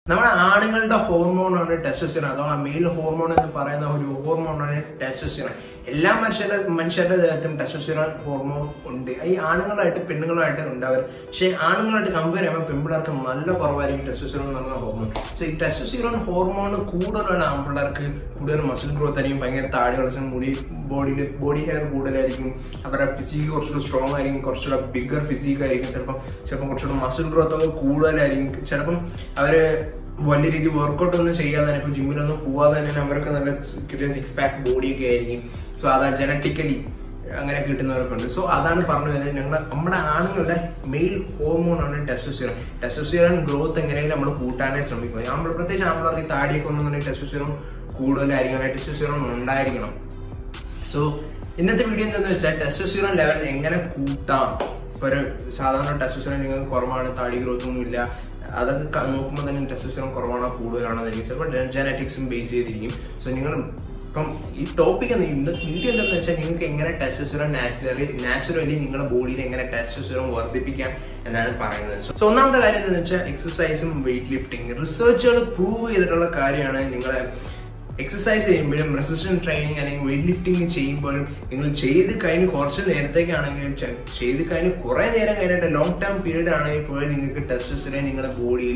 നമ്മുടെ ആണുങ്ങളുടെ ഹോർമോണാണ് ടെസ്റ്റോസ്റ്റിറോൺ അഥവാ മെയിൽ ഹോർമോൺ എന്ന് പറയുന്ന ഒരു ഹോർമോണാണ് ടെസ്റ്റോസ്റ്റിറോൺ എല്ലാ മനുഷ്യരുടെ മനുഷ്യരുടെ ദേഹത്തും ടെസ്റ്റോസ്റ്റിറോൺ ഹോർമോൺ ഉണ്ട് ഈ ആണുങ്ങളായിട്ട് പെണ്ണുങ്ങളായിട്ട് ഉണ്ടാവും പക്ഷേ ആണുങ്ങളായിട്ട് കമ്പയർ ചെയ്യുമ്പോൾ പെൺപിള്ളേർക്ക് നല്ല കുറവായിരിക്കും ടെസ്റ്റോസ്റ്റിറോൺ എന്ന് പറയുന്ന ഹോർമോൺ സോ ഈ ടെസ്റ്റോസ്റ്റിറോൺ ഹോർമോൺ കൂടുതലുള്ള ആൺപിള്ളേർക്ക് കൂടുതൽ മസിൽ ഗ്രോത്ത് ആയിരിക്കും ഭയങ്കര താടി വളർച്ച മുടി ബോഡിയിൽ ബോഡി ഹെയർ കൂടുതലായിരിക്കും അവരുടെ ഫിസിക്ക് കുറച്ചുകൂടെ സ്ട്രോങ് ആയിരിക്കും കുറച്ചുകൂടെ ബിഗർ ഫിസിക്ക് ആയിരിക്കും ചിലപ്പം ചിലപ്പം കുറച്ചുകൂടെ മസിൽ ഗ്രോത്ത് ഒക്കെ കൂടുതലായിരിക്കും ചിലപ്പം അവര് വലിയ രീതിയിൽ വർക്കൗട്ട് ഒന്നും ചെയ്യാതെ തന്നെ ഇപ്പൊ ജിമ്മിലൊന്നും പോവാതെ തന്നെ അവർക്ക് നല്ല സിക്സ് പാക്ക് ബോഡി ഒക്കെ ആയിരിക്കും സോ അതാ ജനറ്റിക്കലി അങ്ങനെ കിട്ടുന്നവരൊക്കെ ഉണ്ട് സോ അതാണ് പറഞ്ഞു വരുന്നത് ഞങ്ങൾ നമ്മുടെ ആണുങ്ങളുടെ മെയിൽ ഹോർമോൺ ആണ് ടെസ്റ്റോസ്റ്റിറോൺ ടെസ്റ്റോസ്റ്റിറോൺ ഗ്രോത്ത് എങ്ങനെയെങ്കിലും നമ്മൾ കൂട്ടാനേ ശ്രമിക്കുക നമ്മൾ പ്രത്യേകിച്ച് ആമ്പിളർക്ക് ഈ താടിയൊക്കെ ഒന്നും ടെസ്റ്റോസ്റ്റിറോൺ കൂടുതലായിരിക്കണം ടെസ്റ്റോസ്റ്റിറോൺ ഉണ്ടായിരിക്കണം സോ ഇന്നത്തെ വീഡിയോ എന്താണെന്ന് വെച്ചാൽ ടെസ്റ്റോസ്റ്റിറോൺ ലെവൽ എങ്ങനെ കൂട്ടാം ഇപ്പൊ ഒരു സാധാരണ ടെസ്റ്റോസ്റ്റിറോൺ നിങ്ങൾക്ക് കുറവാണ് താടി ഗ്രോത്ത് ഒന്നും ഇല്ല അതൊക്കെ ക- നോക്കുമ്പോൾ തന്നെ ടെസ്റ്റോസ്റ്റിറോൺ കുറവാണോ കൂടുതലാണോ എന്ന് ചിലപ്പോൾ ജനറ്റിക്സും ബേസ് ചെയ്തിരിക്കും സോ നിങ്ങൾ ഇപ്പം ഈ ടോപ്പിക് എന്ന് ഇന്നത്തെ വീഡിയോ എന്താണെന്ന് വെച്ചാൽ നിങ്ങൾക്ക് എങ്ങനെ ടെസ്റ്റോസ്റ്റിറോൺ നാച്ചുറലി നാച്ചുറലി നിങ്ങളുടെ ബോഡിയിൽ എങ്ങനെ ടെസ്റ്റോസ്റ്റിറോൺ വർദ്ധിപ്പിക്കാം എന്നാണ് പറയുന്നത് സോ ഒന്നാമത്തെ കാര്യം എന്താണെന്ന് വെച്ചാൽ എക്സസൈസും വെയിറ്റ് ലിഫ്റ്റിംഗ് റിസർച്ചുകൾ പ്രൂവ് ചെയ്തിട്ടുള്ള കാര്യമാണ് നിങ്ങളെ എക്സസൈസ് ചെയ്യുമ്പോഴും റെസിസ്റ്റൻസ് ട്രെയിനിങ് അല്ലെങ്കിൽ വെയിറ്റ് ലിഫ്റ്റിംഗ് ചെയ്യുമ്പോഴും നിങ്ങൾ ചെയ്ത് കഴിഞ്ഞ് കുറച്ച് നേരത്തേക്കാണെങ്കിലും ചെ- ചെയ്ത് കഴിഞ്ഞ് കുറെ നേരം കഴിഞ്ഞിട്ട് ലോങ് ടേം പീരീഡ് ആണെങ്കിൽ പോലും നിങ്ങൾക്ക് ടെസ്റ്റോസ്റ്ററോൺ നിങ്ങളുടെ ബോഡിയിൽ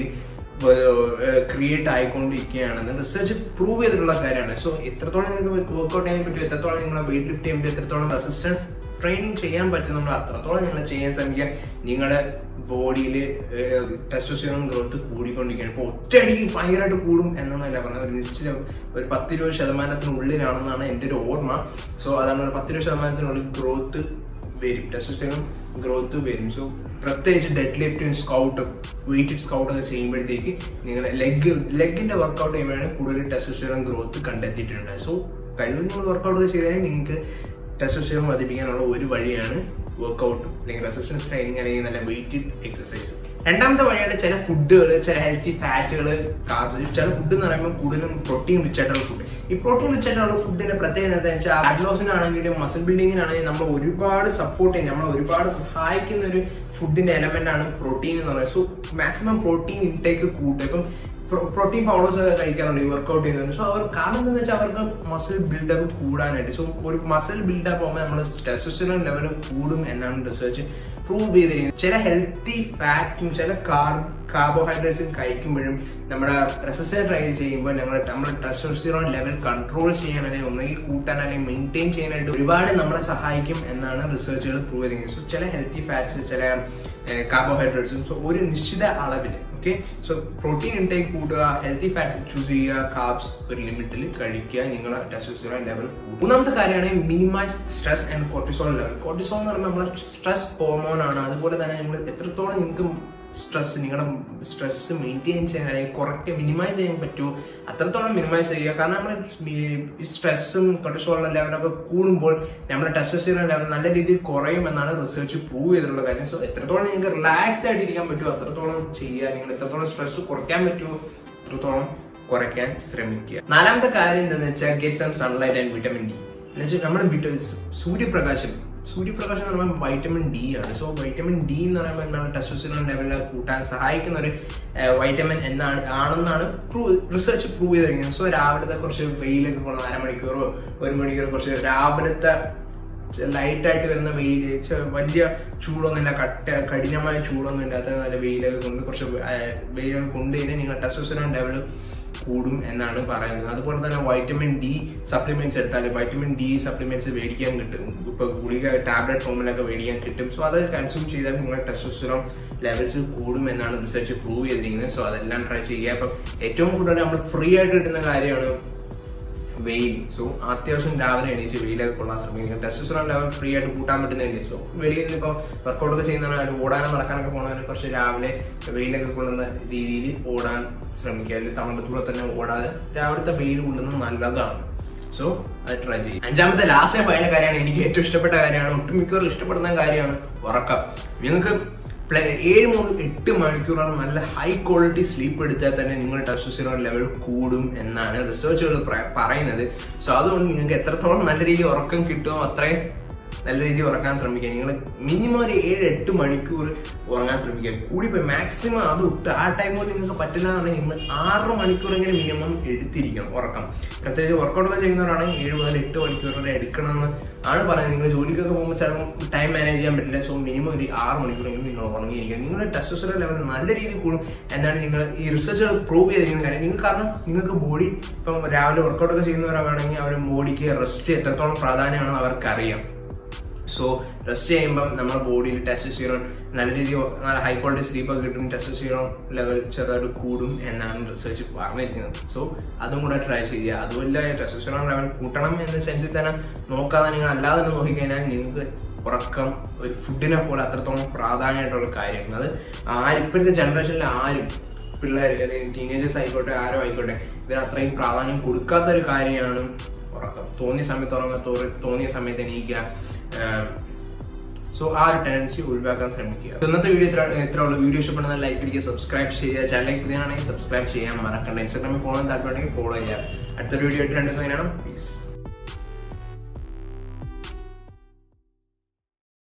ക്രിയേറ്റ് ആയിക്കൊണ്ടിരിക്കുകയാണെന്ന് റിസർച്ച് പ്രൂവ് ചെയ്തിട്ടുള്ള കാര്യമാണ് സോ എത്രത്തോളം നിങ്ങൾക്ക് വർക്ക്ഔട്ട് ചെയ്യാൻ പറ്റും എത്രത്തോളം നിങ്ങൾ വെയിറ്റ് ലിഫ്റ്റ് ചെയ്യുമ്പോൾ എത്രത്തോളം റെസിസ്റ്റൻസ് ട്രെയിനിങ് ചെയ്യാൻ പറ്റുന്നുണ്ടോ അത്രത്തോളം നിങ്ങൾ ചെയ്യാൻ ശ്രമിക്കുക നിങ്ങളുടെ ബോഡിയിൽ ടെസ്റ്റോസ്റ്റിറോൺ ഗ്രോത്ത് കൂടിക്കൊണ്ടിരിക്കുകയാണ് ഇപ്പോൾ ഒറ്റയടിക്ക് ഭയങ്കരമായിട്ട് കൂടും എന്നൊന്നല്ല പറഞ്ഞത് ഒരു നിശ്ചിത ഒരു പത്തിരുപത് ശതമാനത്തിനുള്ളിലാണെന്നാണ് എൻ്റെ ഒരു ഓർമ്മ സോ അതാണ് ഒരു പത്തിരുപത് ശതമാനത്തിനുള്ളിൽ ഗ്രോത്ത് വരും ടെസ്റ്റോസ്റ്റിറോൺ ഗ്രോത്ത് വരും സോ പ്രത്യേകിച്ച് ഡെഡ് ലിഫ്റ്റും സ്കൗട്ടും വെയിറ്റഡ് സ്കൗട്ട് ഒക്കെ ചെയ്യുമ്പോഴത്തേക്ക് നിങ്ങൾ ലെഗ് ലെഗിന്റെ വർക്കൗട്ട് ചെയ്യുമ്പോഴാണ് കൂടുതൽ ടെസ്റ്റോസ്റ്റിറോൺ ഗ്രോത്ത് കണ്ടെത്തിയിട്ടുണ്ട് സോ കഴിവ് നിങ്ങൾ വർക്കൗട്ട് ചെയ്താൽ നിങ്ങൾക്ക് ടെസ്റ്റോസ്റ്റിറോൺ വർദ്ധിപ്പിക്കാനുള്ള ഒരു വഴിയാണ് വർക്കൗട്ട് അല്ലെങ്കിൽ റെസിസ്റ്റൻസ് ട്രെയിനിങ് അല്ലെങ്കിൽ നല്ല വെയിറ്റഡ് എക്സസൈസ് രണ്ടാമത്തെ വഴിയാണ് ചില ഫുഡുകൾ ചില ഹെൽത്തി ഫാറ്റുകൾ ചില ഫുഡ് എന്ന് പറയുമ്പോൾ കൂടുതലും പ്രോട്ടീൻ റിച്ച് ആയിട്ടുള്ള ഫുഡ് ഈ പ്രോട്ടീൻ റിച്ച് ആയിട്ടുള്ള ഫുഡിന്റെ പ്രത്യേകത എന്താ വെച്ചാൽ അഡ്ലോസിനാണെങ്കിലും മസിൽ ബിൽഡിങ്ങിനാണെങ്കിലും നമ്മൾ ഒരുപാട് സപ്പോർട്ട് ചെയ്യും നമ്മളെ ഒരുപാട് സഹായിക്കുന്ന ഒരു ഫുഡിന്റെ എലമെന്റ് ആണ് പ്രോട്ടീൻ എന്ന് പറയുന്നത് സോ മാക്സിമം പ്രോട്ടീൻ ഇൻടേക്ക് കൂട്ടും ഇപ്പം പ്രോട്ടീൻ പൗഡേഴ്സ് ഒക്കെ കഴിക്കാറുണ്ട് ഈ വർക്കൗട്ട് ചെയ്യുന്നുണ്ട് സോ അവർ കാരണം എന്താണെന്ന് വെച്ചാൽ അവർക്ക് മസിൽ ബിൽഡപ്പ് കൂടാനായിട്ട് സോ ഒരു മസിൽ ബിൽഡപ്പ് ആകുമ്പോൾ നമ്മൾ ടെസ്റ്റോസ്റ്ററോൺ ലെവൽ കൂടും എന്നാണ് റിസർച്ച് പ്രൂവ് ചെയ്തിരിക്കുന്നത് ചില ഹെൽത്തി ഫാറ്റും ചില കാർബോഹൈഡ്രേറ്റ്സും കഴിക്കുമ്പോഴും നമ്മുടെ റെസിസ്റ്റൻസ് ട്രൈ ചെയ്യുമ്പോൾ നമ്മൾ നമ്മുടെ ടെസ്റ്റോസ്റ്ററോൺ ലെവൽ കൺട്രോൾ ചെയ്യാൻ അല്ലെങ്കിൽ ഒന്നെങ്കിൽ കൂട്ടാൻ അല്ലെങ്കിൽ മെയിൻറ്റെയിൻ ചെയ്യാനായിട്ട് ഒരുപാട് നമ്മളെ സഹായിക്കും എന്നാണ് റിസർച്ചുകൾ പ്രൂവ് ചെയ്തിരിക്കുന്നത് സോ ചില ഹെൽത്തി ഫാറ്റ്സ് ചില കാർബോഹൈഡ്രേറ്റ്സും സോ ഒരു നിശ്ചിത അളവിൽ ഓക്കെ സോ പ്രോട്ടീൻ ഇൻടേക്ക് കൂട്ടുക ഹെൽത്തി ഫാറ്റ്സ് ചൂസ് ചെയ്യുക കാർബ്സ് ഒരു ലിമിറ്റിൽ കഴിക്കുക നിങ്ങളുടെ ടെസ്റ്റോസ്റ്ററോൺ ലെവൽ മൂന്നാമത്തെ കാര്യമാണ് minimise stress and cortisol level cortisol എന്ന് പറയുമ്പോൾ നമ്മുടെ സ്ട്രെസ് ഹോർമോൺ ആണ് അതുപോലെ തന്നെ നിങ്ങൾ എത്രത്തോളം നിങ്ങൾക്ക് സ്ട്രെസ് നിങ്ങളുടെ സ്ട്രെസ് മെയിൻറ്റെയിൻ ചെയ്യാൻ അല്ലെങ്കിൽ കുറയ്ക്ക് മിനിമൈസ് ചെയ്യാൻ പറ്റുമോ അത്രത്തോളം മിനിമൈസ് ചെയ്യുക കാരണം നമ്മൾ ഈ സ്ട്രെസ്സും കൊളസ്ട്രോളിന്റെ ലെവലൊക്കെ കൂടുമ്പോൾ നമ്മുടെ ടെസ്റ്റോസ്റ്ററോൺ ലെവൽ നല്ല രീതിയിൽ കുറയും എന്നാണ് റിസർച്ച് പ്രൂവ് ചെയ്തിട്ടുള്ള കാര്യം സോ എത്രത്തോളം നിങ്ങൾക്ക് റിലാക്സ്ഡ് ആയിട്ട് ഇരിക്കാൻ പറ്റുമോ അത്രത്തോളം ചെയ്യുക നിങ്ങൾ എത്രത്തോളം സ്ട്രെസ് കുറയ്ക്കാൻ പറ്റുമോ അത്രത്തോളം കുറയ്ക്കാൻ ശ്രമിക്കുക നാലാമത്തെ കാര്യം എന്താണെന്ന് വെച്ചാൽ get some sunlight and vitamin D എന്നുവെച്ചാൽ നമ്മുടെ വിറ്റ സൂര്യപ്രകാശം സൂര്യപ്രകാശം എന്ന് പറയുമ്പോൾ വൈറ്റമിൻ ഡി ആണ് സോ വൈറ്റമിൻ ഡി എന്ന് പറയുമ്പോൾ എന്താണ് ടെസ്റ്റോസ്റ്ററോൺ ലെവൽ കൂട്ടാൻ സഹായിക്കുന്ന ഒരു വൈറ്റമിൻ എന്നാണ് ആണെന്നാണ് റിസർച്ച് പ്രൂവ് ചെയ്തിരിക്കുന്നത് സോ രാവിലത്തെ കുറച്ച് വെയിലൊക്കെ കൊള്ളുന്ന അരമണിക്കൂറോ ഒരു മണിക്കൂറോ കുറച്ച് രാവിലത്തെ ലൈറ്റ് ആയിട്ട് വരുന്ന വെയിൽ വലിയ ചൂടൊന്നും ഇല്ല കട്ട കഠിനമായ ചൂടൊന്നും ഇല്ലാത്ത നല്ല വെയിലൊക്കെ കൊണ്ട് കുറച്ച് വെയിലൊക്കെ കൊണ്ടുകഴിഞ്ഞാൽ നിങ്ങൾ ടെസ്റ്റോസ്റ്ററോൺ ലെവൽ കൂടും എന്നാണ് പറയുന്നത് അതുപോലെ തന്നെ വൈറ്റമിൻ ഡി സപ്ലിമെന്റ്സ് എടുത്താൽ വൈറ്റമിൻ ഡി സപ്ലിമെന്റ്സ് മേടിക്കാൻ കിട്ടും ഇപ്പൊ ഗുളിക ടാബ്ലറ്റ് ഫോമിലൊക്കെ മേടിക്കാൻ കിട്ടും സോ അത് കൺസ്യൂം ചെയ്താൽ നിങ്ങളുടെ ടെസ്റ്റോസ്റ്ററോൺ ലെവൽസ് കൂടും എന്നാണ് റിസർച്ച് പ്രൂവ് ചെയ്തിരിക്കുന്നത് സോ അതെല്ലാം ട്രൈ ചെയ്യുക അപ്പം ഏറ്റവും കൂടുതൽ നമ്മൾ ഫ്രീ ആയിട്ട് കിട്ടുന്ന കാര്യമാണ് വെയിൽ സോ അത്യാവശ്യം രാവിലെ എണീച്ച് വെയിലൊക്കെ കൊള്ളാൻ ശ്രമിക്കുക ടെസ്റ്റോസ്റ്ററോൺ ലെവൽ ഫ്രീ ആയിട്ട് കൂട്ടാൻ പറ്റുന്നില്ലേ സോ വെളിയിൽ നിന്ന് ഇപ്പോൾ വർക്കൗട്ട് ഒക്കെ ചെയ്യുന്നവരാണ് ഓടാനോ നടക്കാനൊക്കെ പോകുന്നവർ കുറച്ച് രാവിലെ വെയിലൊക്കെ കൊള്ളുന്ന രീതിയിൽ ഓടാൻ ശ്രമിക്കുക അല്ലെങ്കിൽ തമിഴത്തൂടെ തന്നെ ഓടാതെ രാവിലത്തെ വെയിൽ കൊള്ളുന്നത് നല്ലതാണ് സോ അത് ട്രൈ ചെയ്യും അഞ്ചാമത്തെ ലാസ്റ്റ് പറയുന്ന കാര്യമാണ് എനിക്ക് ഏറ്റവും ഇഷ്ടപ്പെട്ട കാര്യമാണ് ഒട്ടുമിക്കവരും ഇഷ്ടപ്പെടുന്ന കാര്യമാണ് ഉറക്കം നിങ്ങൾക്ക് ഏഴ് മുതൽ എട്ട് മണിക്കൂറാണ് നല്ല ഹൈ ക്വാളിറ്റി സ്ലീപ്പ് എടുത്താൽ തന്നെ നിങ്ങളുടെ ടെസ്റ്റോസ്റ്ററോൺ ലെവൽ കൂടും എന്നാണ് റിസർച്ചുകൾ പറയുന്നത് സോ അതുകൊണ്ട് നിങ്ങൾക്ക് എത്രത്തോളം നല്ല രീതിയിൽ ഉറക്കം കിട്ടുമോ അത്രയും നല്ല രീതിയിൽ ഉറങ്ങാൻ ശ്രമിക്കുക നിങ്ങൾ മിനിമം ഒരു ഏഴ് എട്ട് മണിക്കൂർ ഉറങ്ങാൻ ശ്രമിക്കുക കൂടിപ്പോയി മാക്സിമം അത് വിട്ട് ആ ടൈം കൊണ്ട് നിങ്ങൾക്ക് പറ്റില്ല എന്നുണ്ടെങ്കിൽ നിങ്ങൾ ആറ് മണിക്കൂറെങ്കിലും മിനിമം എടുത്തിരിക്കണം ഉറക്കം പ്രത്യേകിച്ച് വർക്കൗട്ട് ഒക്കെ ചെയ്യുന്നവരാണെങ്കിൽ ഏഴ് മുതൽ എട്ട് മണിക്കൂർ വരെ എടുക്കണമെന്ന് ആണ് പറയുന്നത് നിങ്ങൾ ജോലിക്കൊക്കെ പോകുമ്പോൾ ചിലപ്പോൾ ടൈം മാനേജ് ചെയ്യാൻ പറ്റില്ല സോ മിനിമം ഒരു ആറ് മണിക്കൂറെങ്കിലും നിങ്ങൾ ഉറങ്ങിയിരിക്കണം നിങ്ങളുടെ ടെസ്റ്റോസ്റ്ററോൺ ലെവൽ നല്ല രീതിയിൽ കൂടും എന്നാണ് നിങ്ങൾ ഈ റിസർച്ചുകൾ പ്രൂവ് ചെയ്തിരിക്കുന്ന കാര്യം നിങ്ങൾ കാരണം നിങ്ങൾക്ക് ബോഡി ഇപ്പം രാവിലെ വർക്കൗട്ട് ഒക്കെ ചെയ്യുന്നവരാണെങ്കിൽ അവർ ബോഡിക്ക് റെസ്റ്റ് എത്രത്തോളം പ്രാധാന്യമാണെന്ന് അവർക്കറിയാം സോ റെസ്റ്റ് ചെയ്യുമ്പം നമ്മുടെ ബോഡിയിൽ ടെസ്റ്റോസ്റ്റിറോൺ നല്ല രീതിയിൽ നല്ല ഹൈ ക്വാളിറ്റി സ്ലീപ്പ് ഒക്കെ കിട്ടും ടെസ്റ്റോസ്റ്റിറോൺ ലെവൽ ചെറുതായിട്ട് കൂടും എന്നാണ് റിസർച്ച് പറഞ്ഞിരിക്കുന്നത് സോ അതും കൂടെ ട്രൈ ചെയ്യുക അതുമല്ല ടെസ്റ്റോസ്റ്റിറോൺ ലെവൽ കൂട്ടണം എന്ന സെൻസിൽ തന്നെ നോക്കാതെ നിങ്ങൾ അല്ലാതെ തന്നെ നോക്കിക്കഴിഞ്ഞാൽ നിങ്ങൾക്ക് ഉറക്കം ഒരു ഫുഡിനെ പോലെ അത്രത്തോളം പ്രാധാന്യമായിട്ടുള്ള കാര്യമാണ് അത് ആരും ഇപ്പോഴത്തെ ജനറേഷനിൽ ആരും പിള്ളേർ അല്ലെങ്കിൽ ടീനേജേഴ്സ് ആയിക്കോട്ടെ ആരോ ആയിക്കോട്ടെ ഇവർ അത്രയും പ്രാധാന്യം കൊടുക്കാത്ത ഒരു കാര്യമാണ് ഉറക്കം തോന്നിയ സമയത്ത് ഉറങ്ങുക തോറി- തോന്നിയ സമയത്ത് എണീക്കുക സോ ആ ഒരു ടെൻഡൻസി ഒഴിവാക്കാൻ ശ്രമിക്കുക So, ഇന്നത്തെ വീഡിയോ ഇത്ര ഇത്ര ഉള്ളൂ വീഡിയോ ഇഷ്ടപ്പെടുന്ന ലൈക്ക് അടിക്കുക സബ്സ്ക്രൈബ് ചെയ്യുക ചാനലിലേക്ക് പുതിയാണെങ്കിൽ സബ്സ്ക്രൈബ് ചെയ്യാൻ മറക്കണ്ട ഇൻസ്റ്റാഗ്രാമിൽ ഫോളോ താല്പര്യമുണ്ടെങ്കിൽ ഫോളോ ചെയ്യുക അടുത്തൊരു വീഡിയോ ആയിട്ട് രണ്ട് ദിവസം കാണാം പ്ലീസ്